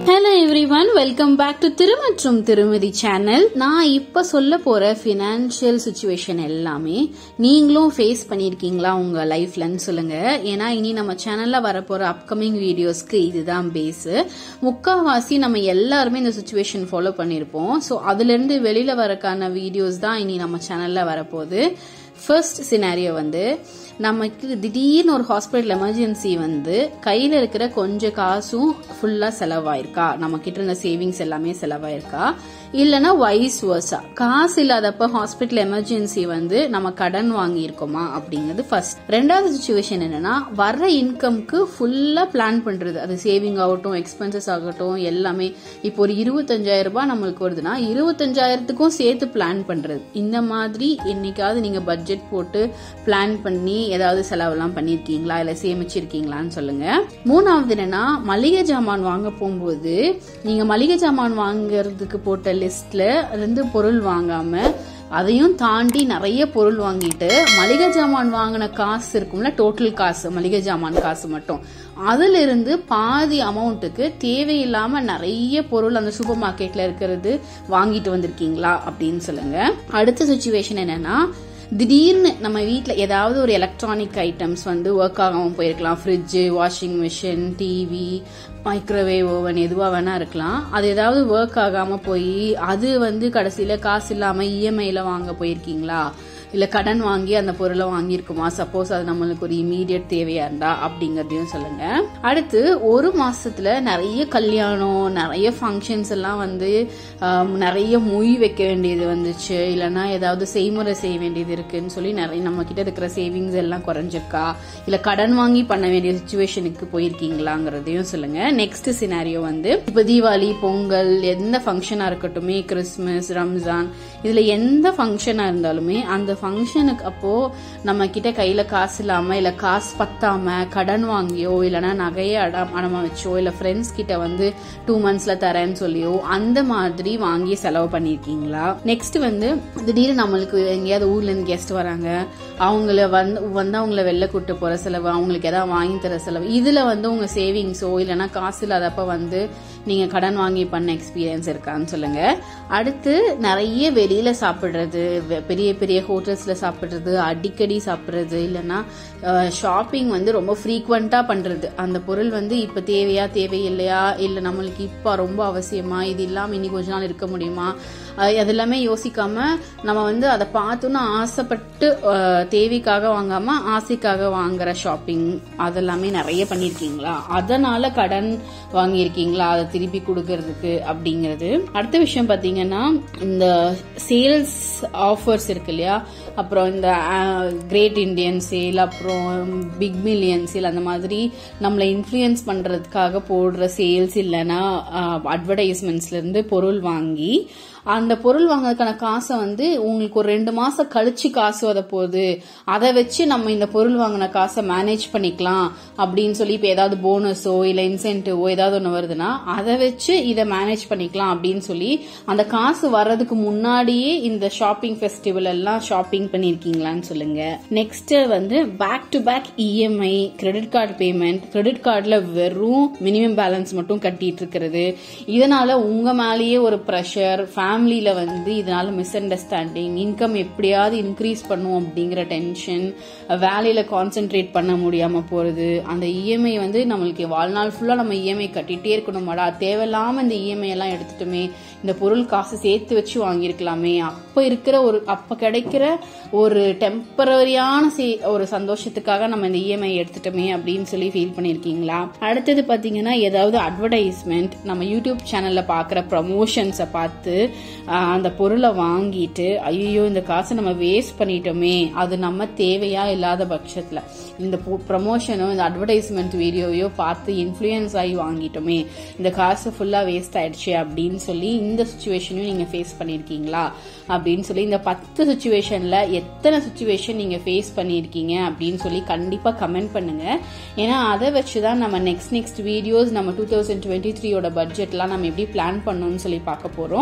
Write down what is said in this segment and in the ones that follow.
hello everyone welcome back to திருமற்றும் திருமதி channel நான் இப்ப சொல்ல போற ஃபினான்ஷியல் சுச்சுவேஷன் எல்லாமே நீங்களும் ஃபேஸ் பண்ணியிருக்கீங்களா உங்க லைஃப்லன்னு சொல்லுங்க ஏன்னா இனி நம்ம சேனல்ல வரப்போற அப்கமிங் வீடியோஸ்க்கு இதுதான் பேஸ் முக்காவாசி நம்ம எல்லாருமே இந்த சுச்சுவேஷன் ஃபாலோ பண்ணியிருப்போம் ஸோ அதுல இருந்து வெளியில வரக்கான வீடியோஸ் தான் இனி நம்ம சேனல்ல வரப்போகுது ஃபர்ஸ்ட் சினாரியோ வந்து நமக்கு திடீர்னு ஒரு ஹாஸ்பிட்டல் எமர்ஜென்சி வந்து கையில் இருக்கிற கொஞ்சம் காசும் ஃபுல்லாக செலவாயிருக்கா நம்ம கிட்ட இருந்த சேவிங்ஸ் எல்லாமே செலவாயிருக்கா இல்லைன்னா வைஸ் வர்ஸா காசு இல்லாதப்ப ஹாஸ்பிட்டல் எமர்ஜென்சி வந்து நம்ம கடன் வாங்கியிருக்கோமா அப்படிங்கிறது ஃபர்ஸ்ட் ரெண்டாவது சுச்சுவேஷன் என்னன்னா வர்ற இன்கம்க்கு ஃபுல்லாக பிளான் பண்றது அது சேவிங் ஆகட்டும் எக்ஸ்பென்சஸ் ஆகட்டும் எல்லாமே இப்போ ஒரு இருபத்தஞ்சாயிரம் ரூபாய் நம்மளுக்கு வருதுன்னா இருபத்தஞ்சாயிரத்துக்கும் சேர்த்து பிளான் பண்றது இந்த மாதிரி என்னைக்காவது நீங்க பட்ஜெட் போட்டு பிளான் பண்ணி ஏதாவது செலவெல்லாம் பண்ணிருக்கீங்களா இல்ல சேமிச்சிருக்கீங்களான்னு சொல்லுங்க மூணாவது என்னன்னா மளிகை ஜாமான் வாங்க போகும்போது நீங்க மளிகை ஜாமான் வாங்குறதுக்கு போட்ட லிஸ்ட்ல இருந்து பொருள் வாங்காம அதையும் தாண்டி நிறைய பொருள் வாங்கிட்டு மளிகை ஜாமான் வாங்கின காசு இருக்கும்ல டோட்டல் காசு மளிகை ஜாமான் காசு மட்டும் அதுல இருந்து பாதி அமௌண்ட்டுக்கு தேவையில்லாம நிறைய பொருள் அந்த சூப்பர் மார்க்கெட்ல இருக்கிறது வாங்கிட்டு வந்திருக்கீங்களா அப்படின்னு சொல்லுங்க அடுத்த சுச்சுவேஷன் என்னன்னா திடீர்னு நம்ம வீட்டில் ஏதாவது ஒரு எலக்ட்ரானிக் ஐட்டம்ஸ் வந்து ஒர்க் ஆகாமல் போயிருக்கலாம் fridge washing machine TV microwave oven எதுவாக வேணா இருக்கலாம் அது ஏதாவது ஒர்க் ஆகாமல் போய் அது வந்து கடைசியில் காசு இல்லாமல் இஎம்ஐயில் வாங்க போயிருக்கீங்களா இல்லை கடன் வாங்கி அந்த பொருளை வாங்கியிருக்குமா சப்போஸ் அது நம்மளுக்கு ஒரு இமீடியட் தேவையா இருந்தா அப்படிங்கறதையும் சொல்லுங்க அடுத்து ஒரு மாசத்துல நிறைய கல்யாணம் நிறைய ஃபங்க்ஷன்ஸ் எல்லாம் வந்து ஆம், நிறைய மொய் வைக்க வேண்டியது வந்துச்சு இல்லைன்னா ஏதாவது செய்முறை செய்ய வேண்டியது இருக்குன்னு சொல்லி நிறைய நம்ம கிட்ட இருக்கிற சேவிங்ஸ் எல்லாம் குறைஞ்சிருக்கா இல்ல கடன் வாங்கி பண்ண வேண்டிய சுச்சுவேஷனுக்கு போயிருக்கீங்களாங்கிறதையும் சொல்லுங்க நெக்ஸ்ட் சினாரியோ வந்து இப்ப தீபாவளி பொங்கல் எந்த ஃபங்க்ஷனா இருக்கட்டுமே கிறிஸ்மஸ் ரம்ஜான் இதுல எந்த ஃபங்க்ஷனா இருந்தாலுமே அந்த ஃபங்க்ஷனுக்கு அப்போ நம்ம கிட்ட கையில காசு இல்லாம இல்ல காசு பத்தாம கடன் வாங்கியோ இல்லைன்னா நகையை அடம் அடமா வச்சோ இல்ல ஃப்ரெண்ட்ஸ் கிட்ட வந்து டூ மந்த்ஸ்ல தரேன்னு சொல்லியோ அந்த மாதிரி வாங்கி செலவு பண்ணிருக்கீங்களா நெக்ஸ்ட் வந்து திடீர்னு நம்மளுக்கு எங்கேயாவது ஊர்ல இருந்து கெஸ்ட் வராங்க அவங்கள வந்து வந்து அவங்கள வெளில கூட்டு போற செலவு அவங்களுக்கு ஏதாவது வாங்கி தர செலவு இதுல வந்து உங்க சேவிங்ஸோ இல்லைன்னா காசு இல்லாதப்ப வந்து நீங்க கடன் வாங்கி பண்ண எக்ஸ்பீரியன்ஸ் இருக்கான்னு சொல்லுங்க அடுத்து நிறைய வெளியில சாப்பிடுறது வெ- பெரிய பெரிய ஹோட்டல்ஸ்ல சாப்பிடுறது அடிக்கடி சாப்பிடுறது இல்லைன்னா ஷாப்பிங் வந்து ரொம்ப ஃப்ரீக்வெண்டா பண்றது அந்த பொருள் வந்து இப்ப தேவையா தேவையில்லையா இல்ல நம்மளுக்கு இப்ப ரொம்ப அவசியமா இது இல்லாம இனி கொஞ்ச நாள் இருக்க முடியுமா அஹ் அது எல்லாமே யோசிக்காம நம்ம வந்து அதை பார்த்தோன்னு ஆசைப்பட்டு அஹ், தேவைக்காக வாங்காம ஆசைக்காக வாங்குற ஷாப்பிங் அதெல்லாமே நிறைய பண்ணிருக்கீங்களா அதனால கடன் வாங்கியிருக்கீங்களா அதை திருப்பி கொடுக்கறதுக்கு அப்படிங்கிறது அடுத்த விஷயம் பாத்தீங்கன்னா இந்த சேல்ஸ் ஆஃபர்ஸ் இருக்கு இல்லையா அப்புறம் இந்த கிரேட் இந்தியன் சேல் அப்புறம் பிக் மில்லியன் சேல் அந்த மாதிரி நம்மளை இன்ஃப்ளூயன்ஸ் பண்றதுக்காக போடுற சேல்ஸ் இல்லைன்னா அட்வர்டைஸ்மெண்ட்ஸ்ல இருந்து பொருள் வாங்கி அந்த பொருள் வாங்குறதுக்கான காசை வந்து உங்களுக்கு ஒரு ரெண்டு மாசம் கழிச்சு காசு வர போகுது அதை வச்சு நம்ம இந்த பொருள் வாங்கின காசை மேனேஜ் பண்ணிக்கலாம் அப்படின்னு சொல்லி இப்போ ஏதாவது போனஸோ இல்லை இன்சென்டிவோ ஏதாவது ஒன்று வருதுன்னா அதை வச்சு இதை மேனேஜ் பண்ணிக்கலாம் அப்படின்னு சொல்லி அந்த காசு வர்றதுக்கு முன்னாடியே இந்த ஷாப்பிங் ஃபெஸ்டிவல் எல்லாம் ஷாப்பிங் பண்ணிருக்கீங்களான்னு சொல்லுங்க நெக்ஸ்ட் வந்து back to back EMI credit card payment credit கார்டுல வெறும் மினிமம் பேலன்ஸ் மட்டும் கட்டிட்டு இருக்கிறது இதனால உங்க மேலேயே ஒரு ப்ரெஷர் ஃபேமிலியில வந்து இதனால மிஸ் அண்டர்ஸ்டாண்டிங் இன்கம் எப்படியாவது இன்க்ரீஸ் பண்ணும் அப்படிங்கிற டென்ஷன் வேலையில கான்சென்ட்ரேட் பண்ண முடியாம போறது அந்த இஎம்ஐ வந்து நம்மளுக்கு வாழ்நாள் ஃபுல்லா நம்ம இஎம்ஐ கட்டிட்டே இருக்கணுமாடா தேவையில்லாம இந்த இஎம்ஐ எல்லாம் எடுத்துட்டுமே இந்த பொருள் காசு சேர்த்து வச்சு வாங்கியிருக்கலாமே அப்ப இருக்கிற ஒரு அப்ப கிடைக்கிற ஒரு டெம்பரரியான ஒரு சந்தோஷத்துக்காக நம்ம இந்த இஎம்ஐ எடுத்துட்டோமே அப்படின்னு சொல்லி ஃபீல் பண்ணிருக்கீங்களா அடுத்தது பாத்தீங்கன்னா ஏதாவது அட்வர்டைஸ்மெண்ட் நம்ம யூடியூப் சேனல்ல பாக்குற ப்ரமோஷன்ஸை பார்த்து ஆஹ், அந்த பொருளை வாங்கிட்டு ஐயோ இந்த காசை நம்ம வேஸ்ட் பண்ணிட்டோமே அது நம்ம தேவையா இல்லாத பட்சத்துல இந்த ப்ரமோஷனோ இந்த அட்வர்டைஸ்மெண்ட் வீடியோவையோ பார்த்து இன்ஃப்ளூயன்ஸ் ஆகி வாங்கிட்டோமே இந்த காசு ஃபுல்லா வேஸ்ட் ஆயிடுச்சு அப்படின்னு சொல்லி இந்த சுச்சுவேஷனையும் நீங்க ஃபேஸ் பண்ணிருக்கீங்களா அப்படின்னு சொல்லி இந்த பத்து சுச்சுவேஷன்ல எத்தனை சுச்சுவேஷன் நீங்க ஃபேஸ் பண்ணியிருக்கீங்க அப்படின்னு சொல்லி கண்டிப்பா கமெண்ட் பண்ணுங்க ஏன்னா அதை வச்சுதான் நம்ம நெக்ஸ்ட் நெக்ஸ்ட் வீடியோஸ் நம்ம டூ தௌசண்ட் டுவெண்ட்டி த்ரீயோட பட்ஜெட்லாம் நம்ம எப்படி பிளான் பண்ணணும்னு சொல்லி பார்க்க போறோம்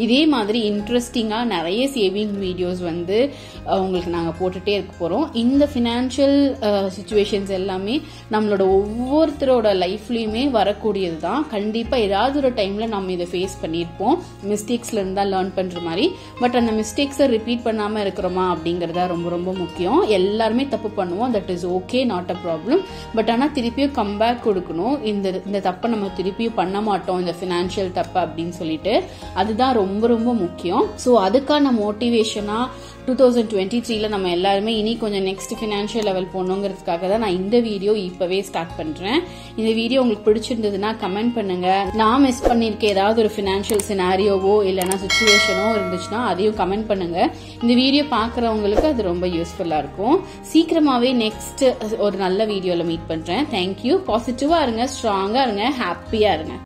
இதே மாதிரி இன்ட்ரெஸ்டிங்காக நிறைய சேவிங் வீடியோஸ் வந்து அஹ், உங்களுக்கு நாங்கள் போட்டுட்டே இருக்க போகிறோம் இந்த ஃபினான்ஷியல் சுச்சுவேஷன்ஸ் எல்லாமே நம்மளோட ஒவ்வொருத்தரோட லைஃப்லையுமே வரக்கூடியது தான் கண்டிப்பாக ஏதாவது ஒரு டைமில் நம்ம இதை ஃபேஸ் பண்ணியிருப்போம் மிஸ்டேக்ஸ்ல இருந்தால் லேர்ன் பண்ணுற மாதிரி பட் அந்த மிஸ்டேக்ஸை ரிப்பீட் பண்ணாமல் இருக்கிறோமா அப்படிங்கிறதா ரொம்ப ரொம்ப முக்கியம் எல்லாருமே தப்பு பண்ணுவோம் that is okay not a problem but ஆனால் திருப்பியும் கம்பேக் கொடுக்கணும் இந்த இந்த தப்பை நம்ம திருப்பியும் பண்ண மாட்டோம் இந்த ஃபினான்ஷியல் தப்பு அப்படின்னு சொல்லிட்டு அதுதான் ரொம்ப ரொம்ப முக்கியம் ஸோ அதுக்கான மோட்டிவேஷனாக டூ தௌசண்ட் டுவெண்ட்டி த்ரீல நம்ம எல்லாருமே இனி கொஞ்சம் நெக்ஸ்ட் ஃபினான்ஷியல் லெவல் போகணுங்கிறதுக்காக தான் நான் இந்த வீடியோ இப்பவே ஸ்டார்ட் பண்றேன் இந்த வீடியோ உங்களுக்கு பிடிச்சிருந்ததுன்னா கமெண்ட் பண்ணுங்க நான் மிஸ் பண்ணிருக்க ஏதாவது ஒரு ஃபினான்ஷியல் சினாரியோவோ இல்லைன்னா சுச்சுவேஷனோ இருந்துச்சுன்னா அதையும் கமெண்ட் பண்ணுங்க இந்த வீடியோ பார்க்குறவங்களுக்கு அது ரொம்ப யூஸ்ஃபுல்லா இருக்கும் சீக்கிரமாவே நெக்ஸ்ட் ஒரு நல்ல வீடியோல மீட் பண்றேன் தேங்க்யூ பாசிட்டிவா இருங்க ஸ்ட்ராங்கா இருங்க ஹாப்பியா இருங்க